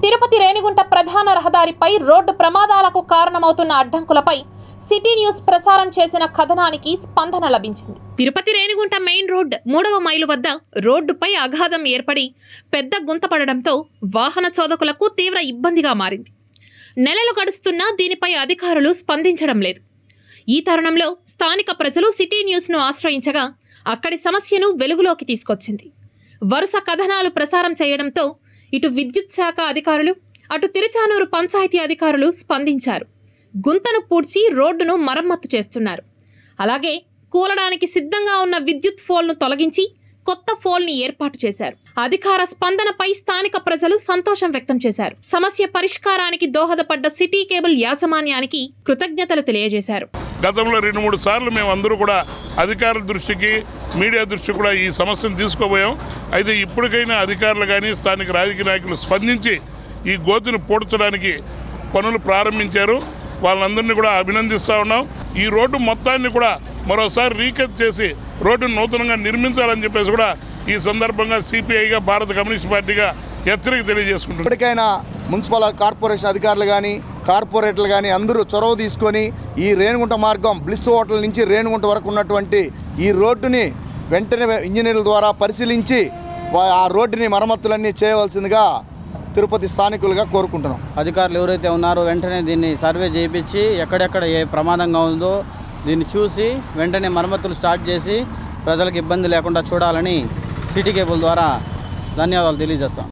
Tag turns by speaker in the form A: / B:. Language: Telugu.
A: తిరుపతి రేణిగుంట ప్రధాన రహదారిపై రోడ్డు ప్రమాదాలకు కారణమవుతున్న అడ్డంకులపై సిటీ న్యూస్ ప్రసారం చేసిన కథనానికి స్పందన లభించింది తిరుపతి రేణిగుంట మెయిన్ రోడ్ మూడవ మైలు వద్ద రోడ్డుపై అగాధం ఏర్పడి పెద్ద గుంత పడడంతో వాహన చోదకులకు తీవ్ర ఇబ్బందిగా మారింది నెలలు గడుస్తున్నా దీనిపై అధికారులు స్పందించడం లేదు ఈ తరుణంలో స్థానిక ప్రజలు సిటీ న్యూస్ను ఆశ్రయించగా అక్కడి సమస్యను వెలుగులోకి తీసుకొచ్చింది వరుస కథనాలు ప్రసారం చేయడంతో ఇటు విద్యుత్ శాఖ అధికారులు అటు తిరుచానూరు పంచాయతీ అధికారులు స్పందించారు గుంతను పూడ్చి రోడ్డును మరమ్మత్తు చేస్తున్నారు అలాగే కూలడానికి సిద్ధంగా ఉన్న విద్యుత్ ఫోల్ను తొలగించి కొత్త ఫోల్ని ఏర్పాటు చేశారు అధికార స్పందనపై స్థానిక ప్రజలు సంతోషం వ్యక్తం చేశారు సమస్య పరిష్కారానికి దోహదపడ్డ సిటీ కేబుల్ యాజమాన్యానికి కృతజ్ఞతలు తెలియజేశారు
B: గతంలో రెండు మూడు సార్లు మేము అందరూ కూడా అధికారుల దృష్టికి మీడియా దృష్టికి కూడా ఈ సమస్యను తీసుకోబోయాం అయితే ఇప్పటికైనా అధికారులు కానీ స్థానిక రాజకీయ నాయకులు స్పందించి ఈ గోతును పూడ్చడానికి పనులు ప్రారంభించారు వాళ్ళందరినీ కూడా అభినందిస్తూ ఉన్నాం ఈ రోడ్డు మొత్తాన్ని కూడా మరోసారి రీకట్ చేసి రోడ్డును నూతనంగా నిర్మించాలని చెప్పేసి కూడా ఈ సందర్భంగా సిపిఐగా భారత కమ్యూనిస్ట్ పార్టీగా హెచ్చరిక తెలియజేసుకుంటున్నాం
C: ఇప్పటికైనా మున్సిపల్ కార్పొరేషన్ అధికారులు కానీ కార్పొరేటర్లు కానీ అందరూ చొరవ తీసుకొని ఈ రేణుగుంట మార్గం బ్లిస్ హోటల్ నుంచి రేణుగుంట వరకు ఉన్నటువంటి ఈ రోడ్డుని వెంటనే ఇంజనీర్ల ద్వారా పరిశీలించి వా- ఆ రోడ్డుని మరమ్మతులన్నీ చేయవలసిందిగా తిరుపతి స్థానికులుగా కోరుకుంటున్నాం
D: అధికారులు ఎవరైతే ఉన్నారో వెంటనే దీన్ని సర్వే చేయించి ఎక్కడెక్కడ ఏ ప్రమాదంగా ఉందో దీన్ని చూసి వెంటనే మరమ్మతులు స్టార్ట్ చేసి ప్రజలకు ఇబ్బంది లేకుండా చూడాలని సిటీ కేబుల్ ద్వారా ధన్యవాదాలు తెలియజేస్తాం